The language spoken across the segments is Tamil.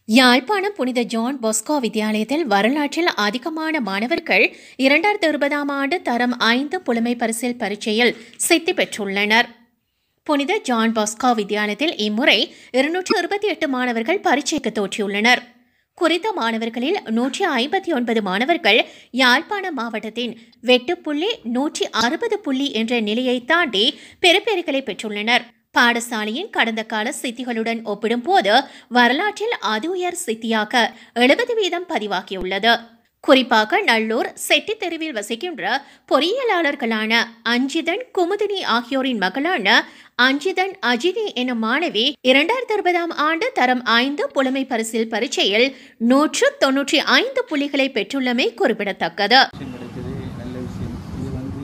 யாழ்ப்பாணம் புனித ஜான் பொஸ்கோ வித்தியாலயத்தில் வரலாற்றில் அதிகமான மாணவர்கள் இரண்டாயிரத்தி இருபதாம் ஆண்டு தரம் ஐந்து புலமை பரிசில் பரீட்சையில் சித்தி பெற்றுள்ளனர் புனித ஜான் பொஸ்கோ வித்தியாலயத்தில் இம்முறை இருநூற்று இருபத்தி எட்டு மாணவர்கள் பரீட்சைக்கு தோற்றியுள்ளனர் குறித்த மாணவர்களில் நூற்றி ஐம்பத்தி ஒன்பது மாணவர்கள் யாழ்ப்பாணம் மாவட்டத்தின் வெட்டுப்புள்ளி நூற்றி அறுபது புள்ளி என்ற நிலையை தாண்டி பெறுபேறுகளை பெற்றுள்ளனர் பாடசாலையின் கடந்த கால சித்திகளுடன் ஒப்பிடும்போது வரலாற்றில் அதி உயர் சித்தியாக எழுபது வீதம் பதிவாகியுள்ளது குறிப்பாக நல்லூர் செட்டி தெருவில் வசிக்கின்ற பொறியியலாளர்களான அஞ்சிதன் குமுதினி ஆகியோரின் மகளான அஞ்சிதன் அஜினி எனும் மாணவி இரண்டாயிரத்தி இருபதாம் ஆண்டு தரம் ஐந்து புலமை பரிசில் பரீட்சையில் நூற்று தொன்னூற்றி ஐந்து புள்ளிகளை பெற்றுள்ளமை குறிப்பிடத்தக்கது விஷயம் கிடைக்குது நல்ல விஷயம் இது வந்து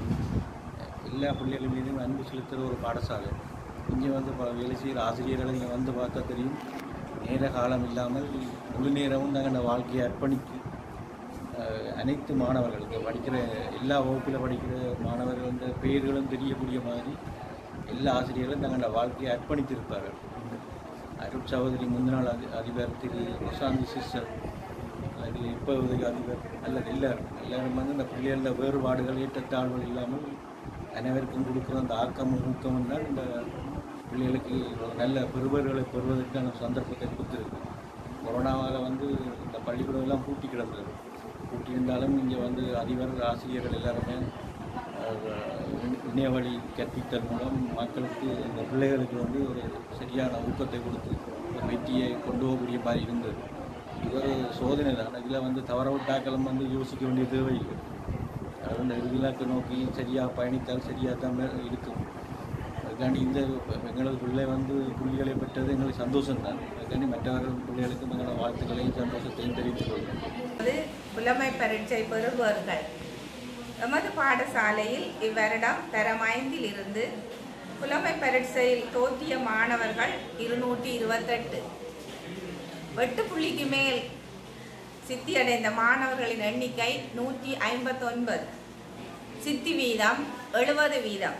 எல்லா பிள்ளைகள் மீதும் அன்பு செலுத்துகிற ஒரு பாடசாலை இங்கே வந்து ப- வேலை செய்கிற ஆசிரியர்களை இங்கே வந்து பார்த்தா தெரியும் நேர காலம் இல்லாமல் முழு நேரமும் தங்கள் வாழ்க்கையை அர்ப்பணித்து அஹ், அனைத்து மாணவர்கள் இங்கே படிக்கிற எல்லா வகுப்பில் படிக்கிற மாணவர்கள் வந்து பெயர்களும் தெரியக்கூடிய மாதிரி எல்லா ஆசிரியர்களும் தங்களோட வாழ்க்கையை அர்ப்பணித்திருப்பார்கள் அருட் சகோதரி முன்னாள் அதி அதிபர் திரு பிரசாந்த் சிஸ்டர் அல்லது இப்போதைக்கு அதிபர் அல்லது எல்லாரும் எல்லாரும் வந்து இந்த பிள்ளைகள வேறுபாடுகள் ஏற்றத்தாழ்வுகள் இல்லாமல் அனைவருக்கும் கொடுக்குற அந்த ஆக்கமும் ஊக்கமும் தான் இந்த பிள்ளைகளுக்கு ஒரு நல்ல பெறுபர்களை பெறுவதற்கான சந்தர்ப்பத்தை கொடுத்துருக்கு கொரோனாவால் வந்து இந்த பள்ளிக்கூடம் எல்லாம் பூட்டி கிடந்தது பூட்டி இருந்தாலும் இங்கே வந்து அதிபர் ஆசிரியர்கள் எல்லாருமே அஹ், இணை- இணையவழி கற்பித்தல் மூலம் மக்களுக்கு இந்த பிள்ளைகளுக்கு வந்து ஒரு சரியான ஊக்கத்தை கொடுத்து ஒரு வெற்றியை கொண்டு போகக்கூடிய மாதிரி இருந்தது இது ஒரு சோதனை தான் இதில் வந்து தவற விட்டாக்களும் வந்து யோசிக்க வேண்டிய தேவையில்லை அது வந்து இலக்கை நோக்கி சரியாக பயணித்தால் சரியாக தான் மே- இருக்கும் அதுக்காண்டி இந்த எங்களது பிள்ளை வந்து புள்ளிகளை பெற்றது எங்களுக்கு சந்தோஷம் தான் அதுக்காண்டி மற்றவர்கள் பிள்ளைகளுக்கும் எங்களோட வாழ்த்துக்களையும் சந்தோஷத்தையும் தெரிவித்துக் கொள்கிறேன் அது புலமை பரீட்சை பெறுபவர்கள் எமது பாடசாலையில் இவ்வருடம் தரம் ஐந்தில் இருந்து புலமை பரீட்சையில் தோற்றிய மாணவர்கள் இருநூற்றி இருபத்தெட்டு எட்டு புள்ளிக்கு மேல் சித்தியடைந்த மாணவர்களின் எண்ணிக்கை நூற்றி ஐம்பத்தொன்பது சித்தி வீதம் எழுபது வீதம்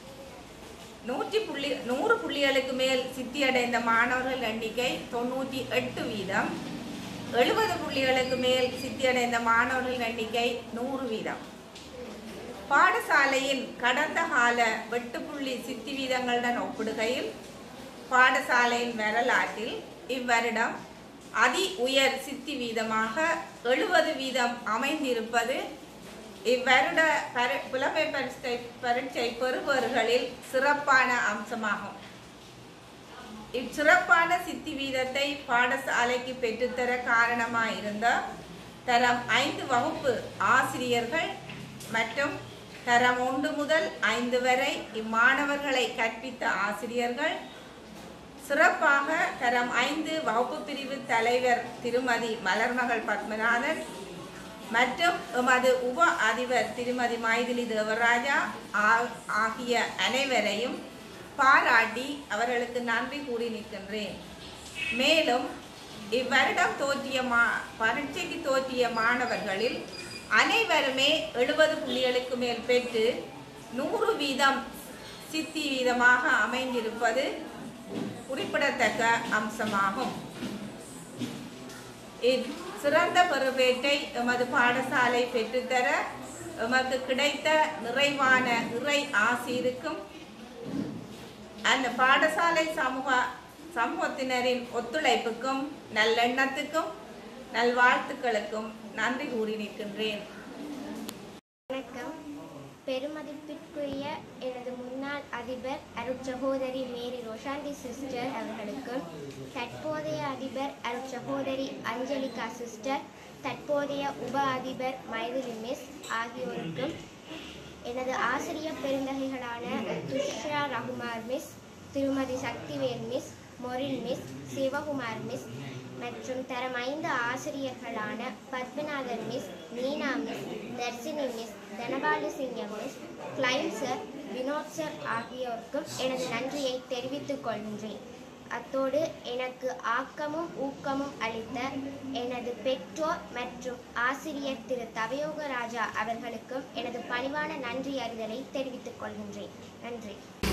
நூற்றி புள்ளி நூறு புள்ளிகளுக்கு மேல் சித்தியடைந்த மாணவர்கள் எண்ணிக்கை தொண்ணூற்றி எட்டு வீதம் எழுபது புள்ளிகளுக்கு மேல் சித்தியடைந்த மாணவர்கள் எண்ணிக்கை நூறு வீதம் பாடசாலையின் கடந்த கால வெட்டுப்புள்ளி சித்தி வீதங்களுடன் ஒப்பிடுகையில் பாடசாலையின் வரலாற்றில் இவ்வருடம் அதி உயர் சித்தி வீதமாக எழுபது வீதம் அமைந்திருப்பது இவ்வருட பரி புலமை பரீட்சை பரீட்சை பெறுபவர்களில் சிறப்பான அம்சமாகும் இச்சிறப்பான சித்தி வீதத்தை பாடசாலைக்கு பெற்றுத்தர காரணமாயிருந்த தரம் ஐந்து வகுப்பு ஆசிரியர்கள் மற்றும் தரம் ஒன்று முதல் ஐந்து வரை இம்மாணவர்களை கற்பித்த ஆசிரியர்கள் சிறப்பாக தரம் ஐந்து வகுப்பு பிரிவு தலைவர் திருமதி மலர்மகள் பத்மநாதன் மற்றும் எமது உப அதிபர் திருமதி மைதிலி தேவராஜா ஆ- ஆகிய அனைவரையும் பாராட்டி அவர்களுக்கு நன்றி கூறி நிற்கின்றேன் மேலும் இவ்வருடம் தோற்றிய மா பரீட்சைக்கு தோற்றிய மாணவர்களில் அனைவருமே எழுபது புள்ளிகளுக்கு மேல் பெற்று நூறு வீதம் சித்தி வீதமாக அமைந்திருப்பது குறிப்பிடத்தக்க அம்சமாகும் இத் சிறந்த பெறுபேற்றை எமது பாடசாலை பெற்றுத்தர எமக்கு கிடைத்த நிறைவான இறை ஆசிருக்கும் அந்த பாடசாலை சமூக சமூகத்தினரின் ஒத்துழைப்புக்கும் நல்லெண்ணத்துக்கும் நல்வாழ்த்துக்களுக்கும் நன்றி கூறி நிற்கின்றேன் வணக்கம் பெருமதிப்பிற்குரிய எனது முன்னாள் அதிபர் அருட்சகோதரி மேரி ரோஷாந்தி சிஸ்டர் அவர்களுக்கும் தற்போதைய அதிபர் அருட்சகோதரி அஞ்சலிகா சிஸ்டர் தற்போதைய உப அதிபர் மைதிலி மிஸ் ஆகியோருக்கும் எனது ஆசிரியர் பெருந்தகைகளான துஷ்ரா ரகுமார் மிஸ் திருமதி Sakthivel miss Maureen miss Sivakumar miss மற்றும் தரம் ஐந்து ஆசிரியர்களான Pathmanathan miss Meena miss Tharshini miss Thanabalasingam miss கிளைம் சார் வினோத் சார் ஆகியோருக்கும் எனது நன்றியை தெரிவித்துக் கொள்கின்றேன் அத்தோடு எனக்கு ஆக்கமும் ஊக்கமும் அளித்த எனது பெற்றோர் மற்றும் ஆசிரியர் திரு தவயோக ராஜா அவர்களுக்கும் எனது பணிவான நன்றி அறிதலை தெரிவித்துக் கொள்கின்றேன் நன்றி